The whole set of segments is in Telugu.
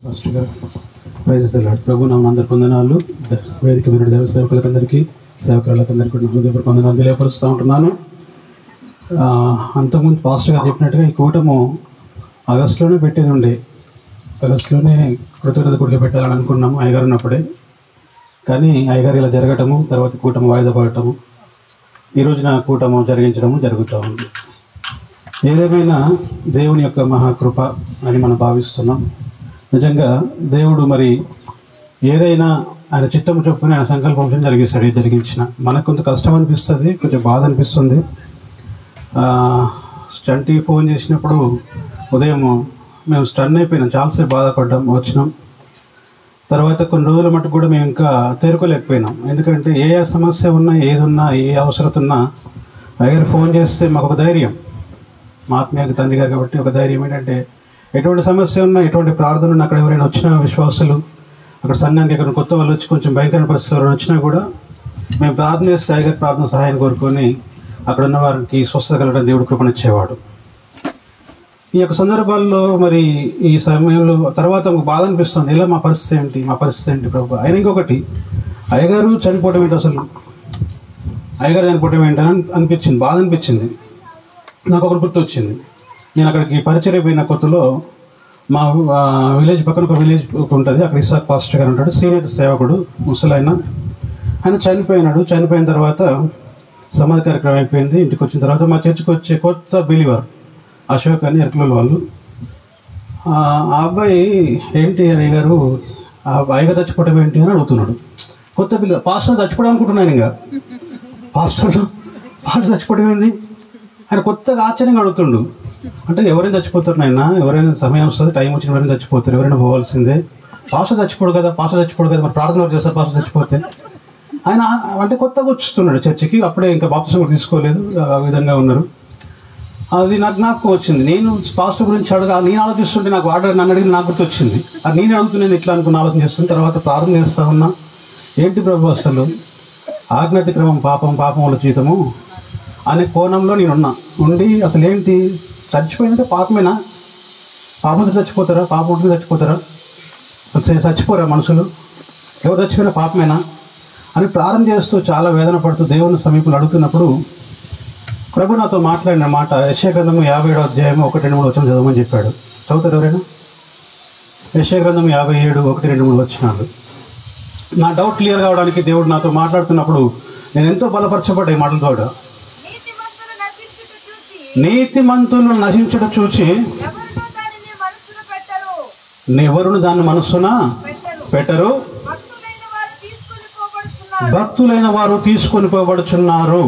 ఫస్ట్గా ప్రైజ్ తెలాడు ప్రభు నా అందరి పొందనాలు ద- వేదిక మీద దేవ సేవకులకందరికీ సేవకులకందరికీ కూడా నా హృదయపూర్వక వందనాలు తెలియపరుస్తూ ఉంటున్నాను ఆ, అంతకుముందు పాస్టర్ గారు చెప్పినట్టుగా ఈ కూటము ఆగస్టులోనే పెట్టేది ఉండే ఆగస్టులోనే కృతజ్ఞత గుడిలో పెట్టాలని అనుకున్నాము అయ్యగారు ఉన్నప్పుడే కానీ అయ్యగారు ఇలా జరగటము తర్వాత కూటమి వాయిదా పడటము ఈ రోజున కూటము జరిగించడము జరుగుతూ ఉంది ఏదేమైనా దేవుని యొక్క మహాకృప అని మనం భావిస్తున్నాం నిజంగా దేవుడు మరి ఏదైనా ఆయన చిత్తము చొప్పున ఆయన సంకల్పం చొప్పున జరిగిస్తాడు ఏది జరిగించిన మనకు కొంత కష్టం అనిపిస్తుంది కొంచెం బాధ అనిపిస్తుంది ఆ, స్టంట్కి ఫోన్ చేసినప్పుడు ఉదయం మేము స్టన్ అయిపోయినాం చాలాసేపు బాధపడ్డాం వచ్చినాం తర్వాత కొన్ని రోజుల మటుకు కూడా మేము ఇంకా తేరుకోలేకపోయినాం ఎందుకంటే ఏ ఏ సమస్య ఉన్నా ఏది ఉన్నా ఏ అవసరత ఉన్నా అయ్యారు ఫోన్ చేస్తే మాకు ఒక ధైర్యం మా ఆత్మీయ తండ్రి గారు కాబట్టి ఒక ధైర్యం ఏంటంటే ఎటువంటి సమస్య ఉన్నా ఎటువంటి ప్రార్థన ఉన్నా అక్కడ ఎవరైనా వచ్చినా విశ్వాసులు అక్కడ సంఘానికి ఎక్కడ కొత్త వాళ్ళు వచ్చి కొంచెం భయంకరమైన పరిస్థితులు ఎవరైనా వచ్చినా కూడా మేము ప్రార్థన చేస్తే అయ్యగారు ప్రార్థన సహాయం కోరుకొని అక్కడ ఉన్న వారికి స్వస్థత కలగడం దేవుడు కృపణిచ్చేవాడు ఈ యొక్క సందర్భాల్లో మరి ఈ సమయంలో తర్వాత ఒక బాధ అనిపిస్తుంది ఇలా మా పరిస్థితి ఏంటి మా పరిస్థితి ఏంటి ప్రభు ఆయన ఇంకొకటి అయ్యగారు చనిపోవడం ఏంటి అసలు అయ్యగారు చనిపోవడం ఏంటి అని అనిపించింది బాధ అనిపించింది నాకు ఒకటి గుర్తు వచ్చింది నేను అక్కడికి పరిచయం అయిపోయిన కొత్తలో మా ఆ, విలేజ్ పక్కన ఒక విలేజ్ ఉంటుంది అక్కడ ఇసాక్ పాస్టర్ గారు ఉంటాడు సీనియర్ సేవకుడు ముసలాయన ఆయన చనిపోయినాడు చనిపోయిన తర్వాత సమాధి కార్యక్రమం అయిపోయింది ఇంటికి వచ్చిన తర్వాత మా చర్చికి వచ్చే కొత్త బిలీవర్ అశోక్ అని ఎరకల వాళ్ళు ఆ ఆ అబ్బాయి ఏంటి అయ్య గారు ఆ అయ్యగారు చచ్చిపోవడం ఏంటి అని అడుగుతున్నాడు కొత్త పిల్ల పాస్టర్ చచ్చిపోవడం అనుకుంటున్నాను ఇంకా పాస్టర్ పాస్టర్ చచ్చిపోవడం ఏంది ఆయన కొత్తగా ఆశ్చర్యంగా అడుగుతుండు అంటే ఎవరైనా చచ్చిపోతారు నాయన ఎవరైనా సమయం వస్తుంది టైం వచ్చిన ఎవరైనా చచ్చిపోతారు ఎవరైనా పోవాల్సిందే పాస్టర్ చచ్చిపోడు కదా పాస్టర్ చచ్చిపోడు కదా మరి ప్రార్థన ఎవరు చేస్తారు పాస్టర్ చచ్చిపోతే ఆయన అంటే కొత్తగా వచ్చుతున్నాడు చర్చికి అప్పుడే ఇంకా బాప్సం కూడా తీసుకోలేదు ఆ విధంగా ఉన్నారు అది నాకు జ్ఞాపకం వచ్చింది నేను పాస్టర్ గురించి అడగా నేను ఆలోచిస్తుంటే నాకు వాటర్ నన్ను అడిగి నాకు గుర్తొచ్చింది అది నేను అడుగుతున్నాను ఇట్లా అనుకుని ఆలోచన చేస్తున్న తర్వాత ప్రార్థన చేస్తా ఉన్నా ఏంటి ప్రభు అసలు ఆజ్ఞాతిక్రమం పాపం పాపం వల్ల జీతము అనే కోణంలో నేనున్నా ఉండి అసలు ఏంటి చచ్చిపోయినంటే పాపమేనా పాపంతో చచ్చిపోతారా పాపం ఉంటే చచ్చిపోతారా అసలు చచ్చిపోరా మనుషులు ఎవరు చచ్చిపోయినా పాపమేనా అని ప్రారంభం చేస్తూ చాలా వేదన పడుతూ దేవుని సమీపంలో అడుగుతున్నప్పుడు ప్రభు నాతో మాట్లాడిన మాట యశగ్రంథము యాభై ఏడో అధ్యాయం ఒకటి రెండు మూడు వచ్చిన చదవమని చెప్పాడు చదువుతారు ఎవరైనా యశగ్రంథం యాభై ఏడు ఒకటి రెండు మూడు వచ్చినాడు నా డౌట్ క్లియర్ కావడానికి దేవుడు నాతో మాట్లాడుతున్నప్పుడు నేను ఎంతో బలపరచబడ్డా ఈ మాటల ద్వారా నీతిమంతులు నశించుట చూచి నీతి మంతులను నశించడం చూచి ఎవరునూ దానిని మనస్సున పెట్టరు ఎవరును దాన్ని మనస్సున పెట్టరు పెట్టరు భక్తులైన వారు తీసుకుని పోబడుతున్నారు భక్తులైన వారు తీసుకొని పోబడుచున్నారు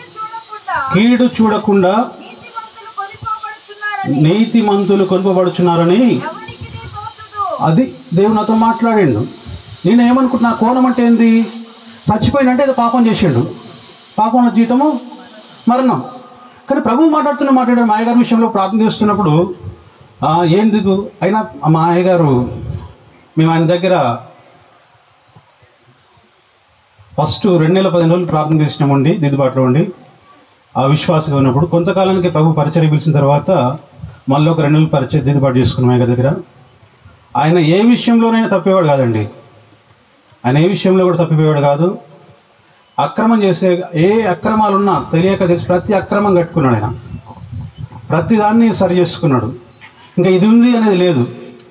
కీడు చూడకుండా కీడు చూడకుండా నీతిమంతులు కొనిపోబడుతున్నారని నీతి మంతులు కొనుపబడుచున్నారని ఎవరికి నీ తోచదు అది దేవుడు నాతో మాట్లాడిండు నేను ఏమనుకుంటున్నా కోణం అంటే ఏంది చచ్చిపోయినంటే ఏదో పాపం చేసిండు పాపం జీతము మరణం కానీ ప్రభువు మాట్లాడుతున్న మాట్లాడారు మా అయ్యగారి విషయంలో ప్రార్థన చేస్తున్నప్పుడు "ఆ, ఏందుకు అయినా మా అయ్యగారు మేము ఆయన దగ్గర ఫస్ట్ రెండు నెలల పదిహేను రోజులు ప్రార్థన చేసినామండి దిద్దుబాటులో ఉండి ఆ విశ్వాసంగా ఉన్నప్పుడు కొంతకాలానికి ప్రభు పరిచయం పిలిచిన తర్వాత మళ్ళీ ఒక రెండు నెలలు పరిచయం దిద్దుబాటు చేసుకున్నాం ఆయన దగ్గర ఆయన ఏ విషయంలోనైనా తప్పేవాడు కాదండి ఆయన ఏ విషయంలో కూడా తప్పిపోయాడు కాదు అక్రమం చేసే ఏ అక్రమాలున్నా తెలియక తెలిసి ప్రతి అక్రమం కట్టుకున్నాడు ఆయన ప్రతి దాన్ని సరి చేసుకున్నాడు ఇంకా ఇది ఉంది అనేది లేదు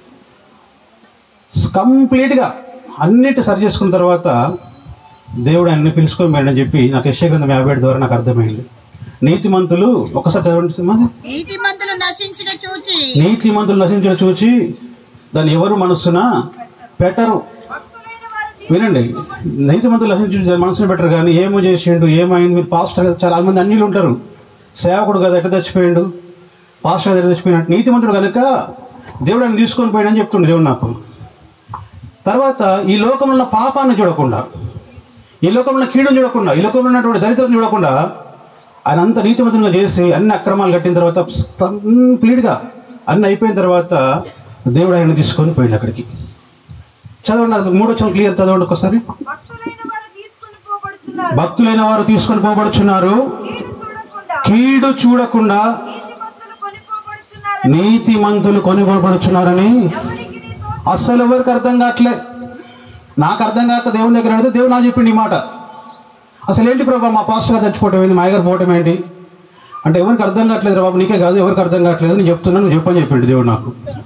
కంప్లీట్గా అన్నిటి సరి చేసుకున్న తర్వాత దేవుడు ఆయన్ని పిలుచుకొని పోయాడని చెప్పి నాకు యశగ్రంథం యాభై ఏడు ద్వారా నాకు అర్థమైంది నీతిమంతులు ఒకసారి చదవండి మంది నీతిమంతులు నశించిన చూచి నీతిమంతులు నశించడం చూచి దాన్ని ఎవరు మనస్సున పెట్టరు భక్తులైన వారు వినండి నీతిమంతులు నశించి మనసును పెట్టరు కానీ ఏమో చేసిండు ఏమైంది మీరు పాస్టర్ కదా, చాలా మంది అన్యులు ఉంటారు సేవకుడు కదా ఎట్లా చచ్చిపోయిండు పాస్టర్ ఎట్లా చచ్చిపోయినట్టు నీతిమంతుడు కనుక దేవుడు ఆయన తీసుకొని పోయాడని చెప్తుండే దేవుడు నాకు తర్వాత ఈ లోకంలో ఉన్న పాపాన్ని చూడకుండా ఈ లోకంలో ఉన్న కీడును చూడకుండా ఈ లోకంలో ఉన్నటువంటి దరిద్రం చూడకుండా ఆయన అంత నీతిమంతునిగా చేసి అన్ని అక్రమాలు కట్టిన తర్వాత కంప్లీట్గా అన్ని అయిపోయిన తర్వాత దేవుడు ఆయన తీసుకొని పోయిండు అక్కడికి చదవండి అది మూడో చదువు క్లియర్ చదవండి ఒకసారి భక్తులైన వారు తీసుకుని పోబడుతున్నారు భక్తులైన వారు తీసుకొని పోబడుచున్నారు కీడు చూడకుండా కీడు చూడకుండా నీతిమంతులు కొనిపోబడుతున్నారని నీతి మంతులు కొనిపోబడుచున్నారని ఎవరికి నీ అస్సలు ఎవరికి అర్థం కావట్లే నాకు అర్థం కాక దేవుని దగ్గర అడిగితే దేవుడు నాకు చెప్పిండు ఈ మాట అసలు ఏంటి ప్రభా మా పాస్టర్ గారు చచ్చిపోవటం ఏంటి మా గారు పోవటం ఏంటి అంటే ఎవరికి అర్థం కావట్లేదు రా బాబు నీకే కాదు ఎవరికి అర్థం కావట్లేదు నేను చెప్తున్నాను నువ్వు చెప్పని చెప్పిండు దేవుడు నాకు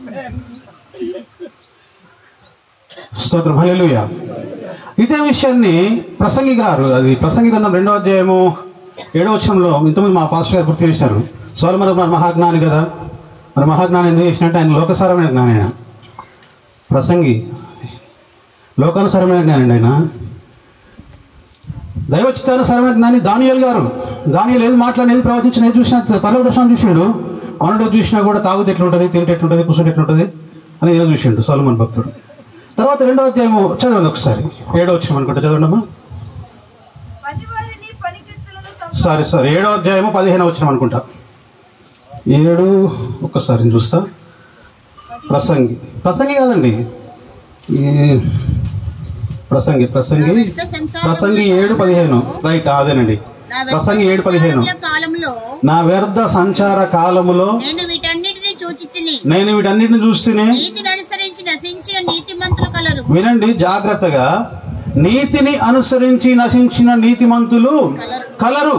స్తోత్రం హల్లెలూయా ఇదే విషయాన్ని ప్రసంగి గారు అది ప్రసంగి గ్రంథం రెండో అధ్యాయము ఏడో వచనంలో ఇంతమంది మా పాస్టర్ గారు గుర్తు చేశారు సోలమర మన మహాజ్ఞాని కదా మరి మహాజ్ఞాని ఎందుకు చేసినట్టు ఆయన లోకసారమైన జ్ఞాని ఆయన ప్రసంగి లోకానుసారమైన జ్ఞాని ఆయన దైవచిత్తానుసారమైన జ్ఞాని దానియల్ గారు దానియల్ ఏది మాట్లాడేది ప్రవచించిన ఏది చూసినా పర్వ దర్శనం చూసిండు అవునడో చూసినా కూడా తాగుతే ఎట్లుంటుంది తింటే ఎట్లుంటుంది కూర్చుంటే ఎట్లుంటుంది అని ఏదో చూసిండు సోలమన్ భక్తుడు తర్వాత రెండో అధ్యాయము చదవండి ఒకసారి ఏడో వచ్చాం అనుకుంటా చదవండమ్మా పనివారిని పనికెత్తులను సంప- సారీ సారీ ఏడో అధ్యాయము పదిహేను వచ్చినాం అనుకుంటా ఏడు ఒక్కసారి నేను చూస్తా ప్రసంగి ప్రసంగి కాదండి ఈ ప్రసంగి ప్రసంగి ప్రసంగి ఏడు పదిహేను రైట్ అదేనండి నా వ్యర్థ ప్రసంగి ఏడు పదిహేను సంచారముల కాలంలో నా వ్యర్థ సంచార కాలములో నేను వీటన్నిటిని చూచి తిని నేను వీటన్నిటిని చూస్తూనే నీతిని అనుసరించి నశించిన నీతిమంతులు కలరు వినండి జాగ్రత్తగా నీతిని అనుసరించి నశించిన నీతిమంతులు కలరు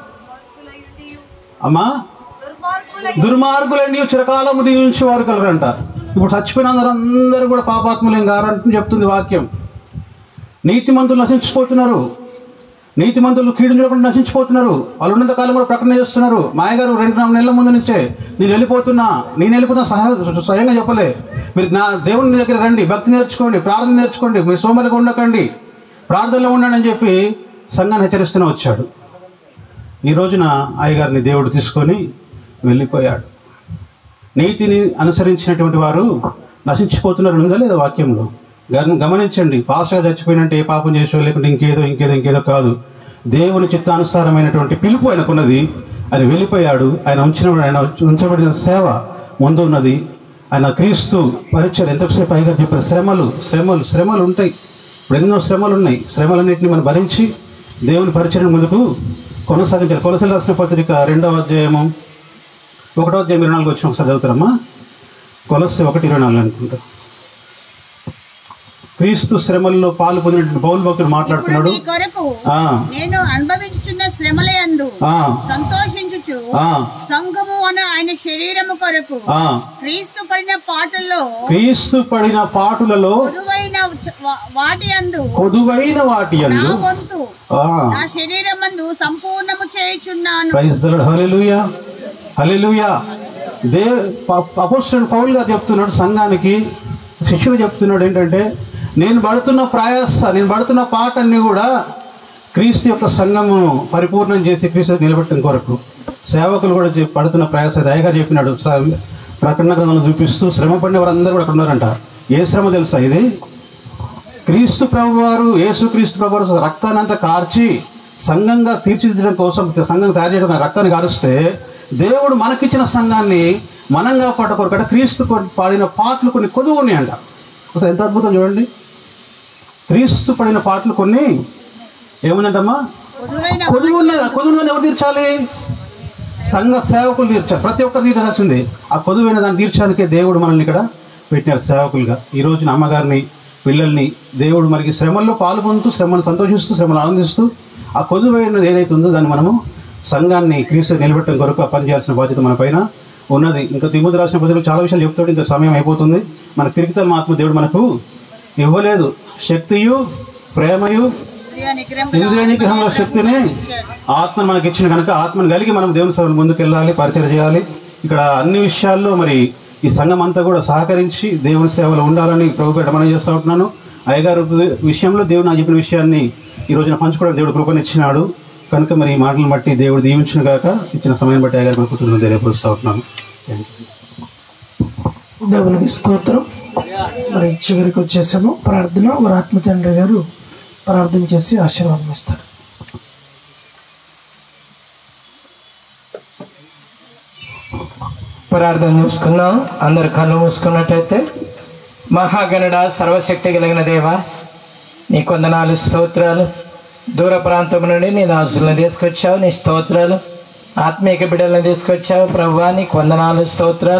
అమ్మా దుర్మార్గులై దుర్మార్గులని చిరకాలము దీవించే వారు కలరంట ఇప్పుడు చచ్చిపోయిన అందరూ అందరూ కూడా పాపాత్ములేం గారంటూ చెప్తుంది వాక్యం నీతిమంతులు నశించిపోతున్నారు నీతిమంతులు కీడు చూడకుండా నశించిపోతున్నారు వాళ్ళు ఉన్నంత కాలం కూడా ప్రకటన చేస్తున్నారు మాయగారు రెండు నాలుగు నెలల ముందు నుంచే నేను వెళ్ళిపోతున్నా నేను వెళ్ళిపోతున్నా సహా స్వయంగా చెప్పలే మీరు నా దేవుని దగ్గర రండి భక్తి నేర్చుకోండి ప్రార్థన నేర్చుకోండి మీరు సోమరిగా ఉండకండి ప్రార్థనలో ఉండండి అని చెప్పి సంఘాన్ని హెచ్చరిస్తూనే వచ్చాడు ఈ రోజున అయ్యగారిని దేవుడు తీసుకొని వెళ్ళిపోయాడు నీతిని అనుసరించినటువంటి వారు నశించిపోతున్నారు ఉందా లేదా వాక్యంలో గమ- గమనించండి పాస్టర్ చచ్చిపోయినంటే ఏ పాపం చేసో లేకుంటే ఇంకేదో ఇంకేదో ఇంకేదో కాదు దేవుని చిత్తానుసారమైనటువంటి పిలుపు ఆయనకున్నది ఆయన వెళ్ళిపోయాడు ఆయన ఉంచిన ఆయన ఉంచబడిన సేవ ముందు ఉన్నది ఆయన క్రీస్తు పరిచయం ఎంతసేపు అయ్యగారు చెప్పారు శ్రమలు శ్రమలు శ్రమలు ఉంటాయి ఇప్పుడు ఎన్నో శ్రమలు ఉన్నాయి శ్రమలన్నింటినీ మనం భరించి దేవుని పరిచయం ముందుకు కొనసాగించాలి కొలసలు రాసిన పత్రిక రెండవ అధ్యాయము ఒకటో అధ్యాయం ఇరవై నాలుగు వచ్చిన ఒకసారి చదువుతారమ్మా కొలసి ఒకటి ఇరవై నాలుగు అనుకుంటా క్రీస్తు శ్రమల్లో పాలు పొందిన పౌలు భక్తుడు ఇప్పుడు మాట్లాడుతున్నాడు నీ కొరకు ఆ, నేను అనుభవించుచున్న శ్రమలయందు ఆ, సంతోషించుచు ఆ, సంఘము అనే ఆయన శరీరము కొరకు ఆ. క్రీస్తు పడిన పాటల్లో క్రీస్తు పడిన పాటులలో పొదువైన చ- వా- వాటి అందు కొదువైన వాటి నా అందు వంతు ఆ, నా శరీరమందు సంపూర్ణము చేయుచున్నాను praise the lord. Hallelujah hallelujah the apostle Paul గారు చెప్తున్నాడు సంఘానికి శిష్యుడు చెప్తున్నాడు ఏంటంటే నేను పడుతున్న ప్రయాస నేను పడుతున్న పాట అన్ని కూడా క్రీస్తు యొక్క సంఘమును పరిపూర్ణం చేసి క్రీస్తు నిలబెట్టడం కొరకు సేవకులు కూడా చెప్- పడుతున్న ప్రయాస అది అయ్యగా చెప్పినాడు స- ప్రకటన గ్రంథంలో చూపిస్తూ శ్రమ పడిన వారందరూ కూడా అక్కడ ఉన్నారంట ఏ శ్రమ తెలుసా ఇది క్రీస్తు ప్రభు వారు యేసు క్రీస్తు ప్రభు వారు రక్తాన్ని అంతా కార్చి సంఘంగా తీర్చిదిద్దడం కోసం సంఘం తయారు చేయడం ఆ రక్తాన్ని కారుస్తే దేవుడు మనకిచ్చిన సంఘాన్ని మనంగా పాట కొరకట క్రీస్తు కొ- పాడిన పాటలు కొన్ని కొదువు ఉన్నాయంట అసలు ఎంత అద్భుతం చూడండి క్రీస్తు పడిన పాటలు కొన్ని ఏముందంటమ్మా పొదువైన కొదువు ఉన్నది ఆ కొదువు ఉన్నది ఎవరు తీర్చాలి సంఘ సేవకులు తీర్చారు ప్రతి ఒక్కరు తీర్చాల్సింది ఆ కొదువైన దాన్ని తీర్చడానికే దేవుడు మనల్ని ఇక్కడ పెట్టినారు సేవకులుగా ఈ రోజున అమ్మగారిని పిల్లల్ని దేవుడు మనకి శ్రమల్లో పాల్గొంటూ శ్రమను సంతోషిస్తూ శ్రమను ఆనందిస్తూ ఆ కొదువైనది ఏదైతే ఉందో దాన్ని మనము సంఘాన్ని క్రీస్తు నిలబెట్టడం కొరకు పనిచేయాల్సిన బాధ్యత మన పైన ఉన్నది ఇంకా తిమ్మది రాసిన పద్ధతిలో చాలా విషయాలు చెప్తాడు ఇంకా సమయం అయిపోతుంది మన తిరిగితే మాత్రం దేవుడు మనకు ఇవ్వలేదు శక్తియు ప్రేమయు ఇంద్రియ నిగ్రహం ఇంద్రియ నిగ్రహంలో శక్తిని ఆత్మను మనకి ఇచ్చిన కనుక ఆత్మను కలిగి మనం దేవుని సేవలు ముందుకు వెళ్ళాలి పరిచయం చేయాలి ఇక్కడ అన్ని విషయాల్లో మరి ఈ సంఘం అంతా కూడా సహకరించి దేవుని సేవలో ఉండాలని ప్రభు పేట మనం చేస్తూ ఉంటున్నాను అయ్యగారు విషయంలో దేవుడు నాకు చెప్పిన విషయాన్ని ఈ రోజున పంచుకోవడం దేవుడు కృపనిచ్చినాడు కనుక మరి ఈ మాటలను బట్టి దేవుడు దీవించిన కాక ఇచ్చిన సమయం బట్టి అయ్యగారు కూర్చుని తెలియపరుస్తూ ఉంటున్నాను Thank you. దేవునికి స్తోత్రం మరి చివరికి వచ్చేసాము ప్రార్థన వారి ఆత్మ తండ్రి గారు ప్రార్థన చేసి ఆశీర్వాదం ఇస్తారు ప్రార్థన చూసుకుందాం అందరు కళ్ళు మూసుకున్నట్టయితే మహాగణుడ సర్వశక్తి కలిగిన దేవ నీ కొందనాలు స్తోత్రాలు దూర ప్రాంతం నుండి నీ దాసులను తీసుకొచ్చావు నీ స్తోత్రాలు ఆత్మీయ బిడ్డలను తీసుకొచ్చావు ప్రభువా నీ కొందనాలు స్తోత్రాలు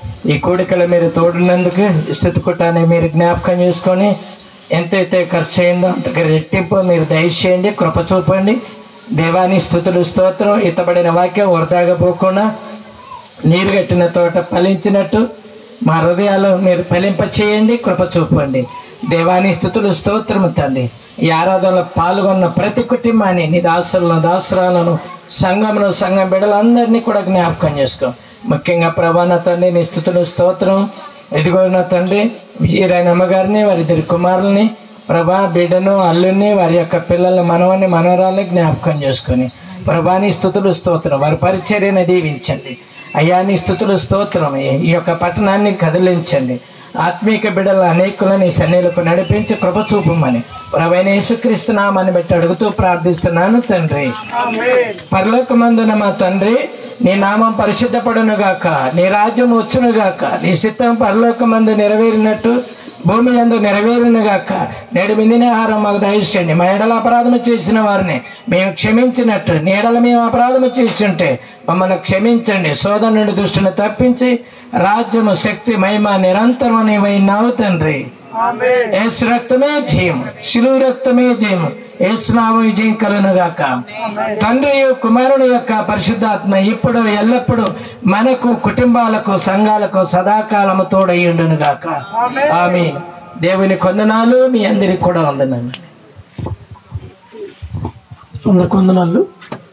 ఈ కోడికలు మీరు తోడినందుకు స్థుతి కుటాన్ని మీరు జ్ఞాపకం చేసుకొని ఎంతైతే ఖర్చు అయిందో అంతకు రెట్టింపు మీరు దయచేయండి కృప చూపండి దేవాని స్థుతులు స్తోత్రం ఇతబడిన వాక్యం వృధాగా పోకుండా నీరు కట్టిన తోట ఫలించినట్టు మా హృదయాలు మీరు ఫలింప చేయండి కృప చూపండి దేవాని స్థుతులు స్తోత్రము తండ్రి ఈ ఆరాధనలో పాల్గొన్న ప్రతి కుటుంబాన్ని నీ దాసులను దాసురాలను సంఘమును సంఘం బిడ్డలందరినీ కూడా జ్ఞాపకం చేసుకో ముఖ్యంగా ప్రభాన తండ్రి నీ స్థుతులు స్తోత్రం ఇదిగో నా తండ్రి విజయరాయన అమ్మగారిని వారి ఇద్దరి కుమారుల్ని ప్రభా బిడ్డను అల్లుని వారి యొక్క పిల్లల మనవని మనవరాల్ని జ్ఞాపకం చేసుకొని ప్రభాని స్థుతులు స్తోత్రం వారి పరిచర్యను దీవించండి అయ్యా నీ స్థుతులు స్తోత్రం ఈ యొక్క పట్టణాన్ని కదిలించండి ఆత్మీక బిడ్డల అనేకులని సన్నిలకు నడిపించి కృప చూపమని ప్రభైన యేసుక్రీస్తు నామాన్ని బట్టి అడుగుతూ ప్రార్థిస్తున్నాను తండ్రి పరలోకమందున మా తండ్రి నీ నామం పరిశుద్ధపడును గాక నీ రాజ్యం వచ్చును గాక నీ చిత్తం పరలోకమందు నెరవేరినట్టు భూమి యందు నెరవేరును గాక నేడు మిందిన ఆహారం మాకు దయచేయండి మా ఎడల అపరాధము చేసిన వారిని మేము క్షమించినట్టు నీ ఎడల మేము అపరాధము చేస్తుంటే మమ్మల్ని క్షమించండి సోదరుని దృష్టిని తప్పించి రాజ్యము శక్తి మహిమ నిరంతరం నీవైనావు తండ్రి ఏసు రక్తమే జయం శిలువు రక్తమే జయం ఏసునామం విజయం కలును గాక తండ్రి కుమారుని యొక్క పరిశుద్ధాత్మ ఇప్పుడు ఎల్లప్పుడు మనకు కుటుంబాలకు సంఘాలకు సదాకాలము తోడయ్యుండును గాక ఆమె దేవుని కొందనాలు మీ అందరికి కూడా వందనాలు అందరికి వందనాలు